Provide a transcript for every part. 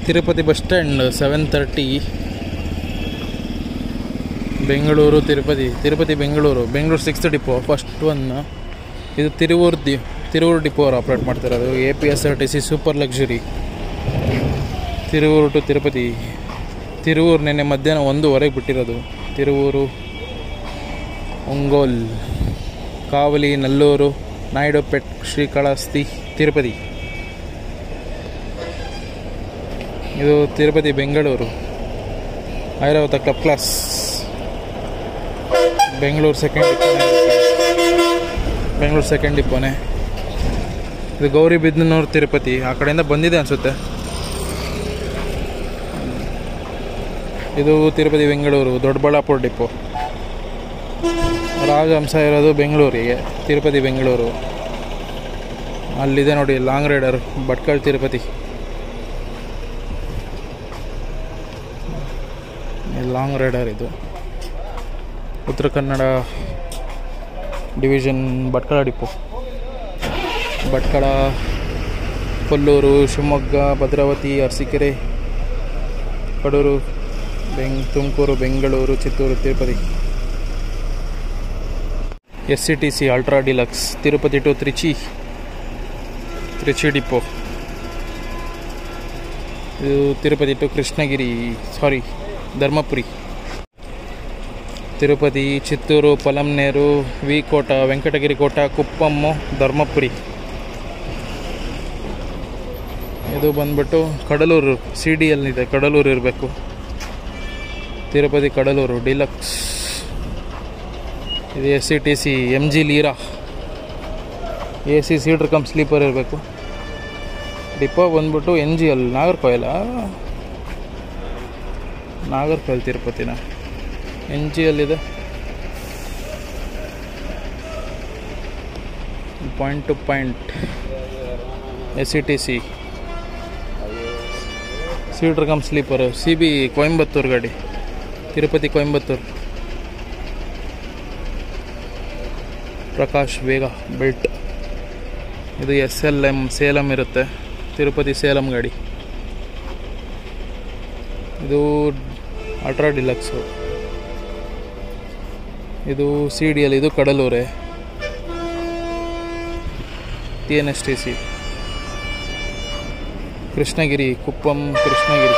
Tirupati bus stand seven thirty Bengaluru Tirupati Tirupati Bengaluru Bengaluru sixth depot first one ಇದು Tiruvuru the Tiruvuru depot ಅವರು operate ಮಾಡ್ತಿರೋದು A P S R T C super luxury Tiruvuru to Tirupati Tiruvuru ನಿನ್ನೆ ಮಧ್ಯಾಹ್ನ ಒಂದೂವರೆಗೆ ಬಿಟ್ಟಿರೋದು ತಿರುವೂರು ಒಂಗೋಲ್ ಕಾವಲಿ ನಲ್ಲೂರು ನಾಯ್ಡುಪೇಟ್ ಶ್ರೀಕಾಳಹಸ್ತಿ ತಿರುಪತಿ ಇದು Tirupati Bengaluru Airavat club class Bengaluru second ಡಿಪೋನೆ Bengaluru second ಡಿಪೋನೆ ಇದು ಗೌರಿಬಿದನೂರು ತಿರುಪತಿ ಆ ಕಡೆಯಿಂದ ಬಂದಿದೆ ಅನಿಸುತ್ತೆ ಇದು ತಿರುಪತಿ ಬೆಂಗಳೂರು ದೊಡ್ಡಬಳ್ಳಾಪುರ ಡಿಪೋ ರಾಜಹಂಸ ಇರೋದು ಬೆಂಗಳೂರಿಗೆ ತಿರುಪತಿ ಬೆಂಗಳೂರು ಅಲ್ಲಿದೆ ನೋಡಿ long rider Bhatkal Tirupati long rider ಇದು ಉತ್ತರ ಕನ್ನಡ ಡಿವಿಷನ್ ಭಟ್ಕಳ ಡಿಪೋ ಭಟ್ಕಳ ಕೊಲ್ಲೂರು ಶಿವಮೊಗ್ಗ ಭದ್ರಾವತಿ ಅರಸೀಕೆರೆ ಕಡೂರು ಬೆಂಗ್ Tumakuru Bengaluru Chittoor Tirupati S C T C ultra deluxe Tirupati to Trichy Trichy depot ಇದು Tirupati to Krishnagiri sorry Dharmapuri Tirupati Chittoor Palamaner V Kota Venkatagiri Kota Kuppam Dharmapuri ಇದು ಬಂದ್ಬಿಟ್ಟು ಕಡಲೂರು ಸಿ ಡಿ ಎಲ್ಲಿದೆ ಕಡಲೂರು ಇರಬೇಕು ತಿರುಪತಿ ಕಡಲೂರು ಡಿಲಕ್ಸ್ ಇದು S C T C M G ಲೀರಾ A C seater cum sleeper ಇರಬೇಕು ಡಿಪೋ ಬಂದ್ಬಿಟ್ಟು N G L Nagercoil Nagercoil ತಿರುಪತಿನ ಎನ್ ಜಿ ಎಲ್ ಇದೆ point to point S C T C seater cum sleeper C B Coimbatore ಗಾಡಿ ತಿರುಪತಿ ಕೊಯಂಬತ್ತೂರು ಪ್ರಕಾಶ್ ವೇಗ belt ಇದು S L M Salem ಇರುತ್ತೆ ತಿರುಪತಿ ಸೇಲಂ ಗಾಡಿ ಇದು ಅಲ್ಟ್ರಾ ಡಿಲಕ್ಸು ಇದು ಸಿ ಡಿ ಎಲ್ ಇದು ಕಡಲೂರೆ T N S T C Krishnagiri Kuppam Krishnagiri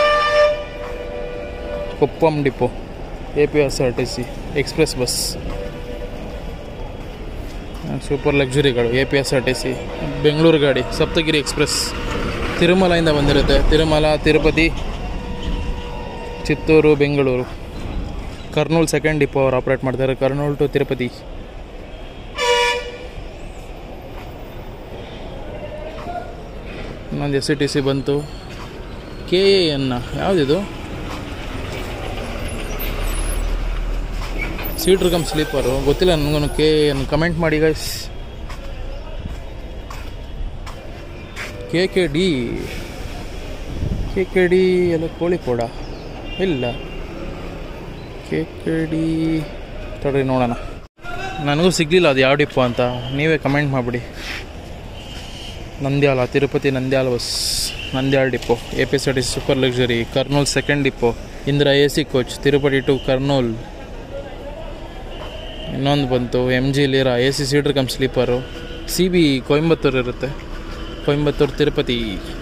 Kuppam depot A P S R T C express bus super ಲಕ್ಸುರಿಗಳು A P S R T C Bengaluru ಗಾಡಿ ಸಪ್ತಗಿರಿ ಎಕ್ಸ್ಪ್ರೆಸ್ ತಿರುಮಲೆಯಿಂದ ಬಂದಿರುತ್ತೆ ತಿರುಮಲ ತಿರುಪತಿ ಚಿತ್ತೂರು ಬೆಂಗಳೂರು ಕರ್ನೂಲ್ ಸೆಕೆಂಡ್ ಡಿಪೋ ಅವ್ರು ಆಪ್ರೇಟ್ ಮಾಡ್ತಾರೆ ಕರ್ನೂಲ್ ಟು ತಿರುಪತಿ ಇನ್ನೊಂದು ಎಸ್ ಸಿ ಟಿ ಸಿ ಬಂತು ಕೆ ಎ ಎನ್ನ ಯಾವುದಿದು ಸೀಟ್ರ್ ಕಮ್ ಸ್ಲೀಪರು ಗೊತ್ತಿಲ್ಲ ನನಗೂ ಕೆ ಎನ್ ಕಮೆಂಟ್ ಮಾಡಿ guys K K D K K D ಎಲ್ಲ ಕೋಳಿಕೋಡ ಇಲ್ಲ ಕೆ ಕೆ ಡಿ ತಡ್ರಿ ನೋಡೋಣ ನನಗೂ ಸಿಗಲಿಲ್ಲ ಅದು ಯಾವ ಡಿಪೋ ಅಂತ ನೀವೇ ಕಮೆಂಟ್ ಮಾಡಿಬಿಡಿ Nandyal Tirupati Nandyal bus Nandyal depot A P S R T super luxury Kurnool second depot Indra A C coach Tirupati to Kurnool ಇನ್ನೊಂದು ಬಂತು ಎಮ್ ಜಿ ಲೀರಾ A C seater cum sleeper C B Coimbatore ಇರುತ್ತೆ ಕೊಯಂಬತ್ತೂರು ತಿರುಪತಿ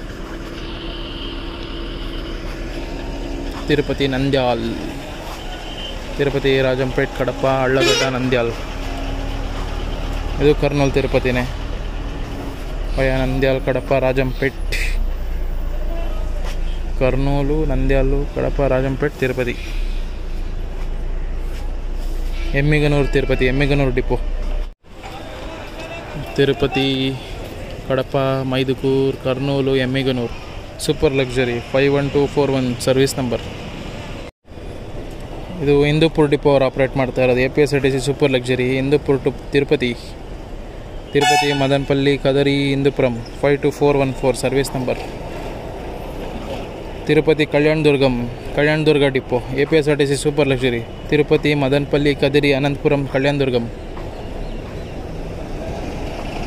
ತಿರುಪತಿ ನಂದ್ಯಾಲ್ ತಿರುಪತಿ ರಾಜಂಪೇಟ್ ಕಡಪ ಹಳ್ಳಗಡ್ಡ ನಂದ್ಯಾಲ್ ಇದು ಕರ್ನೂಲ್ ತಿರುಪತಿನೇ via Nandyal Kadapa Rajampet Kurnool Nandyal Kadapa Rajampet Tirupati Yemmiganur Tirupati Yemmiganur depot Tirupati Kadapa Mydukur Kurnool Yemmiganur super luxury five one two four one service number ಇದು Hindupur depot ಅವ್ರು operate ಮಾಡ್ತಾ ಇರೋದು A P S R T C super luxury Hindupur to Tirupati Tirupati Madanapalle Kadiri Hindupuram five two four one four service number Tirupati Kalyandurg Kalyandurg depot A P S R T C super luxury Tirupati Madanapalle Kadiri Anantapuram Kalyandurg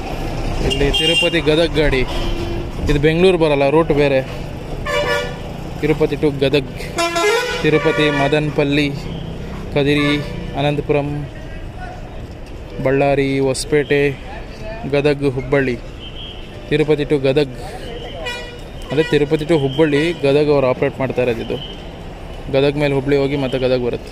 ಇಲ್ಲಿ ತಿರುಪತಿ ಗದಗ್ ಗಾಡಿ ಇದು ಬೆಂಗಳೂರು ಬರಲ್ಲ route ಬೇರೆ Tirupati to Gadag Tirupati Madanapalle Kadiri Anantapuram Ballari Hosapete Gadag Hubballi Tirupati to Gadag ಅದೇ Tirupati to Hubballi Gadag ಅವ್ರು operate ಮಾಡ್ತಾ ಇರೋದು ಇದು ಗದಗ್ ಮೇಲೆ ಹುಬ್ಬಳ್ಳಿ ಹೋಗಿ ಮತ್ತೆ ಗದಗ್ ಬರುತ್ತೆ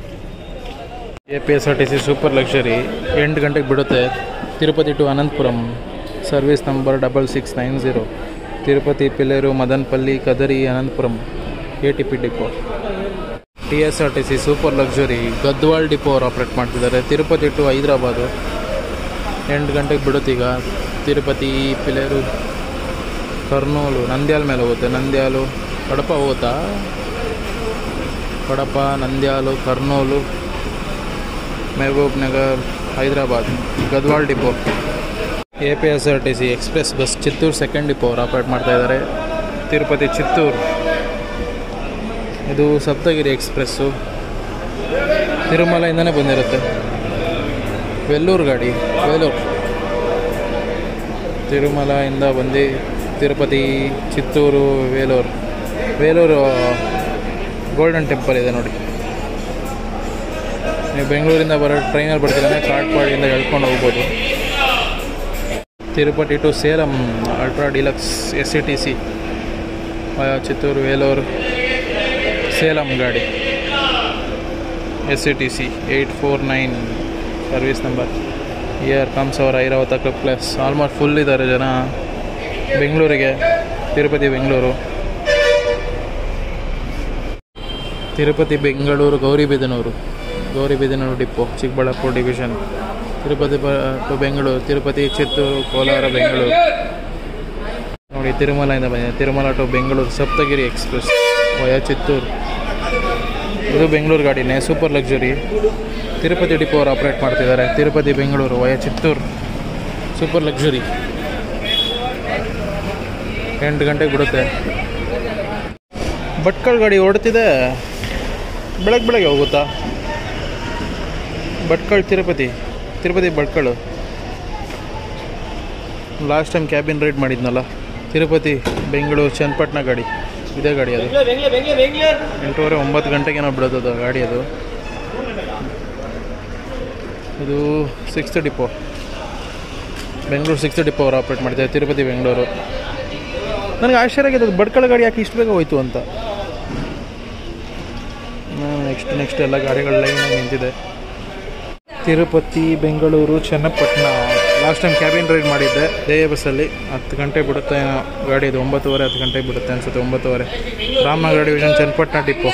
A P S R T C super luxury ಎಂಟು ಗಂಟೆಗೆ ಬಿಡುತ್ತೆ Tirupati to Anantapuram service number double six nine zero Tirupati Piler Madanapalle Kadiri Anantapuram A T P depot T S R T C super luxury Gadwal depot ಅವ್ರು ಆಪ್ರೇಟ್ ಮಾಡ್ತಿದ್ದಾರೆ ತಿರುಪತಿ ಟು ಹೈದ್ರಾಬಾದು ಎಂಟು ಗಂಟೆಗೆ ಬಿಡುತ್ತೀಗ ತಿರುಪತಿ ಪಿಲೇರು ಕರ್ನೂಲು ನಂದ್ಯಾಲ ಮೇಲೆ ಹೋಗುತ್ತೆ ನಂದ್ಯಾಲು ಕಡಪ ಹೋಗುತ್ತಾ Kadapa Nandyal Kurnool Mahabubnagar Hyderabad Gadwal depot A P S R T C express bus Chittoor second depot ಅವ್ರು operate ಮಾಡ್ತಾ ಇದ್ದಾರೆ ತಿರುಪತಿ ಚಿತ್ತೂರು ಇದು ಸಪ್ತಗಿರಿ ಎಕ್ಸ್ಪ್ರೆಸ್ಸು ತಿರುಮಲೆಯಿಂದನೇ ಬಂದಿರುತ್ತೆ ವೆಲ್ಲೂರು ಗಾಡಿ ವೇಲೂರು ತಿರುಮಲೆಯಿಂದ ಬಂದು ತಿರುಪತಿ ಚಿತ್ತೂರು ವೇಲೂರು ವೇಲೂರು ಗೋಲ್ಡನ್ ಟೆಂಪಲ್ ಇದೆ ನೋಡಿ ನೀವು ಬೆಂಗಳೂರಿಂದ ಬರೋ ಟ್ರೈನಲ್ಲಿ ಬರ್ತೀರಂದರೆ ಕಾಟ್ಪಾಡಿಯಿಂದ ಎಳ್ಕೊಂಡು ಹೋಗ್ಬೋದು Tirupati to Salem ultra deluxe S C T C Chittoor Vellore Salem ಗಾಡಿ S C T C eight four nine service number here comes our Airavat plus almost full ಇದ್ದಾರೆ ಜನ ಬೆಂಗಳೂರಿಗೆ ತಿರುಪತಿ ಬೆಂಗಳೂರು ತಿರುಪತಿ ಬೆಂಗಳೂರು ಗೌರಿಬಿದನೂರು ಗೌರಿಬಿದನೂರು ಡಿಪೋ ಚಿಕ್ಕಬಳ್ಳಾಪುರ ಡಿವಿಷನ್ ತಿರುಪತಿ ಬ- ಟು ಬೆಂಗಳೂರು ತಿರುಪತಿ ಚಿತ್ತೂರು ಕೋಲಾರ ಬೆಂಗಳೂರು ನೋಡಿ ತಿರುಮಲೆಯಿಂದ ಬಂದಿದೆ Tirumala to Bengaluru Saptagiri express via Chittoor ಇದು ಬೆಂಗಳೂರು ಗಾಡಿನೇ ಸೂಪರ್ ಲಕ್ಸುರಿ ತಿರುಪತಿ ಡಿಪೋ ಅವರು ಆಪ್ರೇಟ್ ಮಾಡ್ತಿದ್ದಾರೆ Tirupati Bengaluru via Chittoor super luxury ಎಂಟು ಗಂಟೆಗೆ ಬಿಡುತ್ತೆ ಭಟ್ಕಳ ಗಾಡಿ ಹೊಡ್ತಿದೆ ಬೆಳಗ್ಗೆ ಬೆಳಗ್ಗೆ ಹೋಗುತ್ತಾ Bhatkal Tirupati Tirupati Bhatkal last time cabin ride ಮಾಡಿದ್ನಲ್ಲ ತಿರುಪತಿ ಬೆಂಗಳೂರು ಚನ್ನಪಟ್ಟಣ ಗಾಡಿ ಇದೇ ಗಾಡಿ ಅದು ಎಂಟೂವರೆ ಒಂಬತ್ತು ಗಂಟೆಗೇನೋ ಬಿಡೋದು ಗಾಡಿ ಅದು ಇದು sixth depot Bengaluru sixth depot ಅವ್ರು ಆಪ್ರೇಟ್ ಮಾಡ್ತಾರೆ ತಿರುಪತಿ ಬೆಂಗಳೂರು ನನಗೆ ಆಶ್ಚರ್ಯ ಆಗಿದೆ ಬಡ್ಕಳ ಗಾಡಿ ಯಾಕೆ ಇಷ್ಟು ಬೇಗ ಹೋಯ್ತು ಅಂತ ನೆಕ್ಸ್ಟ್ ನೆಕ್ಸ್ಟ್ ಎಲ್ಲ ಗಾಡಿಗಳ ಲೈನ್ ನಿಂತಿದೆ Tirupati Bengaluru Channapatna last time cabin ride ಮಾಡಿದ್ದೆ ದೇ ಬಸ್ಸಲ್ಲಿ ಹತ್ತು ಗಂಟೆ ಬಿಡುತ್ತೆ ಏನೋ ಗಾಡಿ ಇದು ಒಂಬತ್ತುವರೆ ಹತ್ತು ಗಂಟೆಗೆ ಬಿಡುತ್ತೆ ಅನ್ಸುತ್ತೆ ಒಂಬತ್ತುವರೆ Ramanagara division Channapatna depot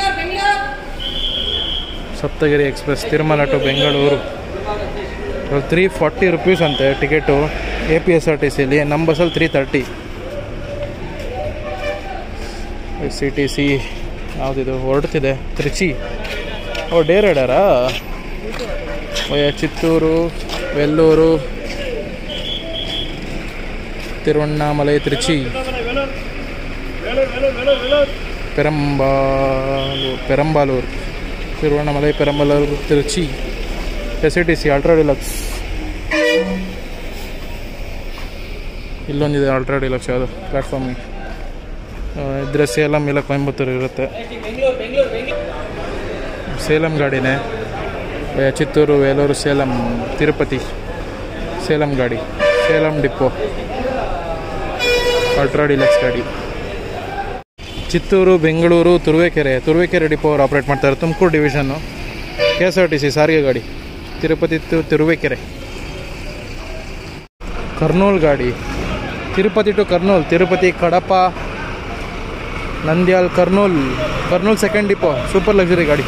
Saptagiri express Tirumala to Bengaluru three forty rupees ಅಂತೆ ticket A P S R T ಸಿಲಿ ನಮ್ಮ ಬಸ್ಸಲ್ಲಿ three thirty S C T C ಯಾವುದಿದು ಹೊರಡ್ತಿದೆ ತ್ರಿಚಿ ಓ ಡೇ ರೈಡರಾ ಓಯ Chittoor Vellore Tiruvannamalai Trichy Perambalur Perambalur Tiruvannamalai Perambalur Tiruchi S T C ultra deluxe ಇಲ್ಲೊಂದಿದೆ ಅಲ್ಟ್ರಾ ಡಿಲಕ್ಸ್ ಯಾವುದು ಪ್ಲ್ಯಾಟ್ಫಾರ್ಮ್ ಇದ್ರೆ ಸೇಲಂ ಇಲ್ಲ ಕೊಯಂಬತ್ತೂರು ಇರುತ್ತೆ ಸೇಲಂ ಗಾಡಿನೇ ಏ, ಚಿತ್ತೂರು ವೇಲೂರು ಸೇಲಂ ತಿರುಪತಿ ಸೇಲಂ ಗಾಡಿ ಸೇಲಂ ಡಿಪೋ ಅಲ್ಟ್ರಾ ಡಿಲಕ್ಸ್ ಗಾಡಿ ಚಿತ್ತೂರು ಬೆಂಗಳೂರು ತುರುವೇಕೆರೆ ತುರುವೇಕೆರೆ ಡಿಪೋ ಅವರು ಆಪ್ರೇಟ್ ಮಾಡ್ತಾರೆ Tumakuru division K S R T C ಸಾರಿಗೆ ಗಾಡಿ ತಿರುಪತಿ ಟು ತುರುವೇಕೆರೆ ಕರ್ನೂಲ್ ಗಾಡಿ Tirupati to Kurnool Tirupati Kadapa Nandyal Kurnool Kurnool second depot super luxury ಗಾಡಿ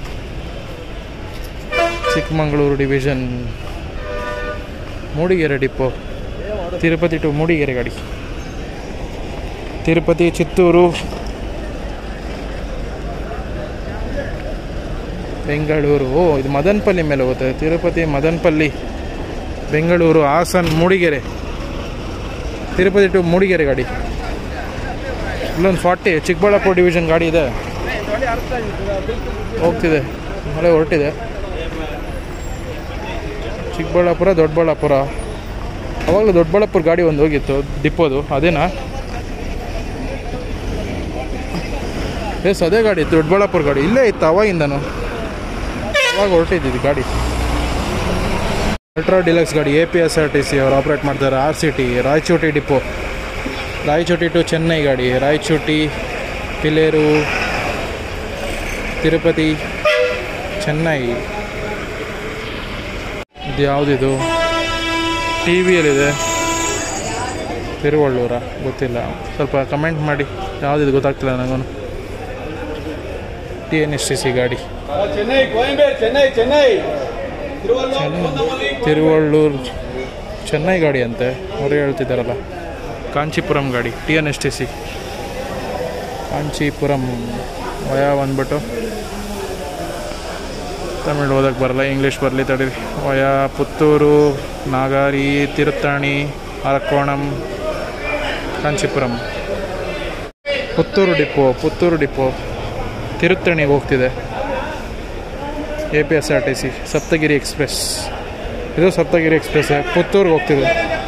Chikkamagaluru division Mudigere depot Tirupati to Mudigere ಗಾಡಿ ತಿರುಪತಿ ಚಿತ್ತೂರು ಬೆಂಗಳೂರು ಓ ಇದು ಮದನಪಲ್ಲಿ ಮೇಲೆ ಹೋಗುತ್ತೆ ತಿರುಪತಿ ಮದನಪಲ್ಲಿ ಬೆಂಗಳೂರು ಹಾಸನ್ ಮೂಡಿಗೆರೆ ತಿರುಪತಿ ಟು ಮೂಡಿಗೆರೆ ಗಾಡಿ ಇಲ್ಲೊಂದು ಫಾರ್ಟಿ ಚಿಕ್ಕಬಳ್ಳಾಪುರ ಡಿವಿಷನ್ ಗಾಡಿ ಇದೆ ಹೋಗ್ತಿದೆ ಮಳೆ ಹೊರಟಿದೆ ಚಿಕ್ಕಬಳ್ಳಾಪುರ ದೊಡ್ಡಬಳ್ಳಾಪುರ ಅವಾಗಲೂ ದೊಡ್ಡಬಳ್ಳಾಪುರ ಗಾಡಿ ಒಂದು ಹೋಗಿತ್ತು ಡಿಪ್ಪೋದು ಅದೇನಾ ಎಸ್ ಅದೇ ಗಾಡಿ ದೊಡ್ಡಬಳ್ಳಾಪುರ ಗಾಡಿ ಇಲ್ಲೇ ಇತ್ತು ಅವಾಗಿಂದನು ಅವಾಗ ಹೊರಟಿದ್ದು ಗಾಡಿ ಅಲ್ಟ್ರಾ ಡಿಲಕ್ಸ್ ಗಾಡಿ A P S R T C ಅವರು ಆಪ್ರೇಟ್ ಮಾಡ್ತಾರೆ R C T Rayachoti depot Rayachoti to Chennai ಗಾಡಿ ರಾಯಚೋಟಿ ಪಿಲೇರು ತಿರುಪತಿ ಚೆನ್ನೈ ಇದು ಯಾವುದಿದು ಟಿ ವಿಯಲ್ಲಿದೆ ತಿರುವಳ್ಳೂರ ಗೊತ್ತಿಲ್ಲ ಸ್ವಲ್ಪ ಕಮೆಂಟ್ ಮಾಡಿ ಯಾವುದಿದು ಗೊತ್ತಾಗ್ತಿಲ್ಲ ನನಗೂ T N S T C ಗಾಡಿ ಚೆನ್ನೈ ಕೋಯಂಬೇಡ್ ಚೆನ್ನೈ ಚೆನ್ನೈ ತಿರುವಲ್ಲೂರ್ ತಿರುವಳ್ಳೂರು ಚೆನ್ನೈ ಗಾಡಿ ಅಂತೆ ಅವರೇ ಹೇಳ್ತಿದ್ದಾರಲ್ಲ ಕಾಂಚೀಪುರಂ ಗಾಡಿ T N S T C Kanchipuram via ಬಂದ್ಬಿಟ್ಟು ತಮಿಳು ಓದಕ್ಕೆ ಬರಲ್ಲ ಇಂಗ್ಲೀಷ್ ಬರಲಿ ತಡೀರಿ via Puttur Nagari Tiruttani Arakkonam Kanchipuram Puttur depot Puttur depot ತಿರುತ್ತಣಿಗೆ ಹೋಗ್ತಿದೆ A P S R T C Saptagiri express ಇದು ಸಪ್ತಗಿರಿ ಎಕ್ಸ್ಪ್ರೆಸ್ ಪುತ್ತೂರಿಗೆ ಹೋಗ್ತಿದೆ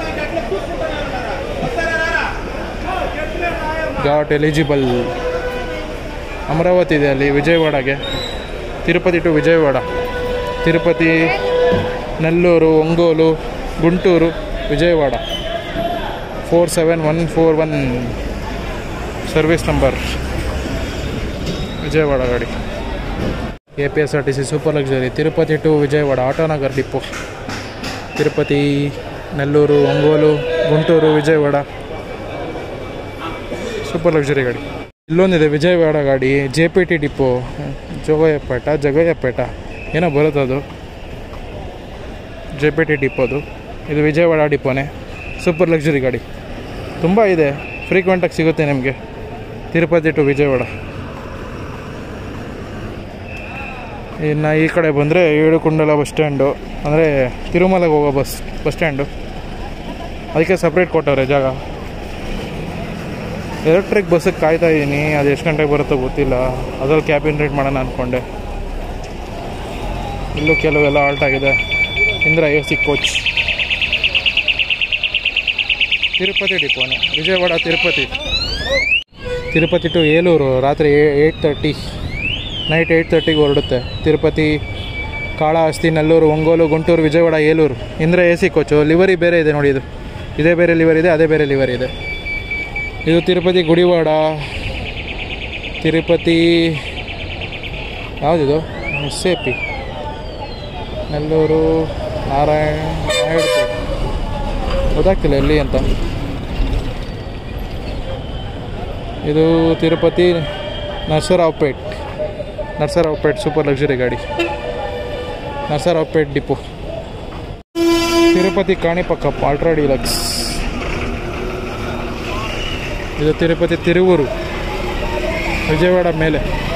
ಘಾಟ್ ಎಲಿಜಿಬಲ್ ಅಮರಾವತಿ ಇದೆ ಅಲ್ಲಿ ವಿಜಯವಾಡಗೆ Tirupati to Vijayawada Tirupati Nellore Ongole Guntur Vijayawada four seven one four one service number Vijayawada ಗಾಡಿ A P S R T C super luxury Tirupati to Vijayawada Autonagar depot Tirupati Nellore Ongole Guntur Vijayawada super luxury ಗಾಡಿ ಇಲ್ಲೊಂದಿದೆ ವಿಜಯವಾಡ ಗಾಡಿ J P T depot Jogayyapeta Jaggayyapeta ಏನೋ ಬರುತ್ತೆ ಅದು ಜೆ ಪಿ ಟಿ ಡಿಪೋದು ಇದು ವಿಜಯವಾಡ ಡಿಪೋನೇ ಸೂಪರ್ ಲಕ್ಸುರಿ ಗಾಡಿ ತುಂಬ ಇದೆ ಫ್ರೀಕ್ವೆಂಟಾಗಿ ಸಿಗುತ್ತೆ ನಿಮಗೆ ತಿರುಪತಿ ಟು ವಿಜಯವಾಡ ಇನ್ನು ಈ ಕಡೆ ಬಂದರೆ ಏಳುಕುಂಡಲ ಬಸ್ ಸ್ಟ್ಯಾಂಡು ಅಂದರೆ ತಿರುಮಲಗೆ ಹೋಗೋ ಬಸ್ ಬಸ್ ಸ್ಟ್ಯಾಂಡು ಅದಕ್ಕೆ ಸಪ್ರೇಟ್ ಕೊಟ್ಟವ್ರೆ ಜಾಗ ಎಲೆಕ್ಟ್ರಿಕ್ ಬಸ್ಸಿಗೆ ಕಾಯ್ತಾ ಇದ್ದೀನಿ ಅದು ಎಷ್ಟು ಗಂಟೆಗೆ ಬರುತ್ತೋ ಗೊತ್ತಿಲ್ಲ ಅದ್ರಲ್ಲಿ ಕ್ಯಾಬಿನ್ ರೇಟ್ ಮಾಡೋಣ ಅಂದ್ಕೊಂಡೆ ಇಲ್ಲೂ ಕೆಲವೆಲ್ಲ ಆಲ್ಟ್ ಆಗಿದೆ Indra A C coach Tirupati ಡಿಪೋನೆ ವಿಜಯವಾಡ ತಿರುಪತಿ ತಿರುಪತಿ ಟು ಏಲೂರು ರಾತ್ರಿ ಏಯ್ಟ್ ತರ್ಟಿ ನೈಟ್ ಏಯ್ಟ್ ತರ್ಟಿಗೆ ಹೊರಡುತ್ತೆ Tirupati Kalahasti Nellore Ongole Guntur Vijayawada Eluru Indra A C coach livery ಬೇರೆ ಇದೆ ನೋಡಿ ಇದು ಇದೇ ಬೇರೆ ಲಿವರ್ ಇದೆ ಅದೇ ಬೇರೆ ಲಿವರ್ ಇದೆ ಇದು ತಿರುಪತಿ ಗುಡಿವಾಡ ತಿರುಪತಿ ಯಾವುದಿದು S A P Nellore Narayana Naidupeta ಗೊತ್ತಾಗ್ತಿಲ್ಲ ಎಲ್ಲಿ ಅಂತ ಇದು ತಿರುಪತಿ ನರಸರಾವ್ಪೇಟ್ ನರಸರಾವ್ಪೇಟ್ ಸೂಪರ್ ಲಕ್ಸುರಿ ಗಾಡಿ ನರಸರಾವ್ಪೇಟ್ ಡಿಪೋ ತಿರುಪತಿ ಕಾಣಿಪಕ್ಕಪ್ಪ ಅಲ್ಟ್ರಾ ಡಿಲಕ್ಸ್ ಇದು ತಿರುಪತಿ ತಿರುವೂರು ವಿಜಯವಾಡ ಮೇಲೆ